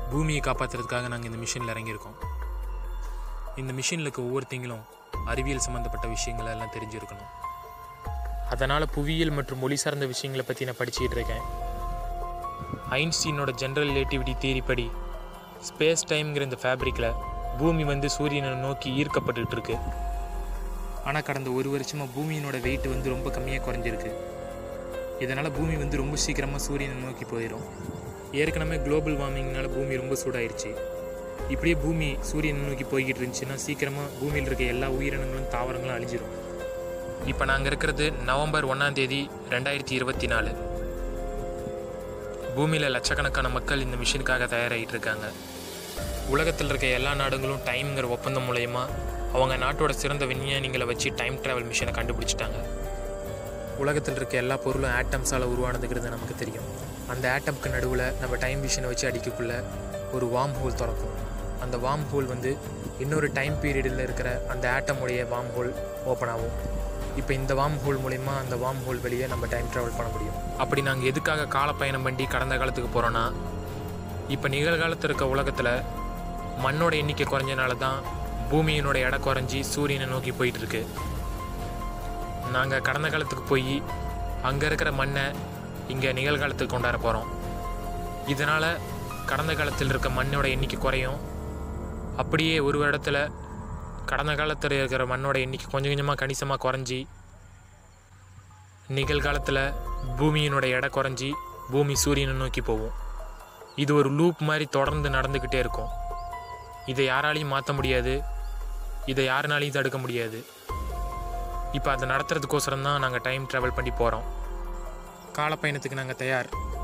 பூமியை காப்பாற்றுறதுக்காக நாங்கள் இந்த மிஷினில் இறங்கியிருக்கோம் இந்த மிஷினில் இருக்க ஒவ்வொருத்தங்களும் அறிவியல் சம்மந்தப்பட்ட விஷயங்களை எல்லாம் தெரிஞ்சிருக்கணும் அதனால் புவியியல் மற்றும் மொழி சார்ந்த விஷயங்களை பற்றி நான் படிச்சுக்கிட்டு இருக்கேன் ஐன்ஸ்டீனோட ஜென்ரல் ரிலேட்டிவிட்டி தியரி படி ஸ்பேஸ் டைம்ங்கிற இந்த ஃபேப்ரிக்கில் பூமி வந்து சூரியனை நோக்கி ஈர்க்கப்பட்டுட்டு இருக்கு ஆனால் கடந்த ஒரு வருஷமாக பூமியினோட வெயிட் வந்து ரொம்ப கம்மியாக குறைஞ்சிருக்கு இதனால் பூமி வந்து ரொம்ப சீக்கிரமாக சூரியனை நோக்கி போயிடும் ஏற்கனவே குளோபல் வார்மிங்னால பூமி ரொம்ப சூடாயிருச்சு இப்படியே பூமி சூரியனை நோக்கி போய்கிட்டு இருந்துச்சுன்னா சீக்கிரமாக பூமியில் இருக்க எல்லா உயிரினங்களும் தாவரங்களும் அழிஞ்சிரும் இப்போ நாங்கள் இருக்கிறது நவம்பர் ஒன்றாம் தேதி ரெண்டாயிரத்தி இருபத்தி நாலு பூமியில் லட்சக்கணக்கான மக்கள் இந்த மிஷினுக்காக தயாராகிட்டு இருக்காங்க உலகத்தில் இருக்க எல்லா நாடுகளும் டைம்ங்கிற ஒப்பந்தம் மூலயமா அவங்க நாட்டோட சிறந்த விஞ்ஞானிகளை வச்சு டைம் ட்ராவல் மிஷினை கண்டுபிடிச்சிட்டாங்க உலகத்தில் இருக்க எல்லா பொருளும் ஆட்டம்ஸால் உருவானதுங்கிறது நமக்கு தெரியும் அந்த ஆட்டம்க்கு நடுவில் நம்ம டைம் மிஷினை வச்சு அடிக்கக்குள்ள ஒரு வார்ம் ஹோல் திறக்கும் அந்த வார்ம் ஹோல் வந்து இன்னொரு டைம் பீரியடில் இருக்கிற அந்த ஆட்டமுடைய வார்ம் ஹோல் ஓப்பன் ஆகும் இப்போ இந்த வார்ம் ஹோல் மூலிமா அந்த வார்ம் ஹோல் வெளியே நம்ம டைம் ட்ராவல் பண்ண முடியும் அப்படி நாங்கள் எதுக்காக காலப்பயணம் பண்ணி கடந்த காலத்துக்கு போகிறோன்னா இப்போ நிகழ்காலத்தில் இருக்க உலகத்தில் மண்ணோட எண்ணிக்கை குறைஞ்சனால தான் பூமியினோட எடை குறைஞ்சி சூரியனை நோக்கி போயிட்டு இருக்கு நாங்கள் கடந்த காலத்துக்கு போய் அங்கே இருக்கிற மண்ணை இங்கே நிகழ்காலத்துக்கு கொண்டாட போகிறோம் இதனால் கடந்த காலத்தில் இருக்க மண்ணோட எண்ணிக்கை குறையும் அப்படியே ஒரு இடத்துல கடந்த காலத்தில் இருக்கிற மண்ணோட எண்ணிக்கை கொஞ்சம் கொஞ்சமாக கணிசமாக குறைஞ்சி நிகழ்காலத்தில் பூமியினோட எடை குறைஞ்சி பூமி சூரியனை நோக்கி போகும் இது ஒரு லூப் மாதிரி தொடர்ந்து நடந்துக்கிட்டே இருக்கும் இதை யாராலையும் மாற்ற முடியாது இதை யாருனாலையும் தடுக்க முடியாது இப்போ அதை நடத்துறதுக்கோசரம் தான் நாங்கள் டைம் ட்ராவல் பண்ணி போகிறோம் காலப்பயணத்துக்கு நாங்கள் தயார்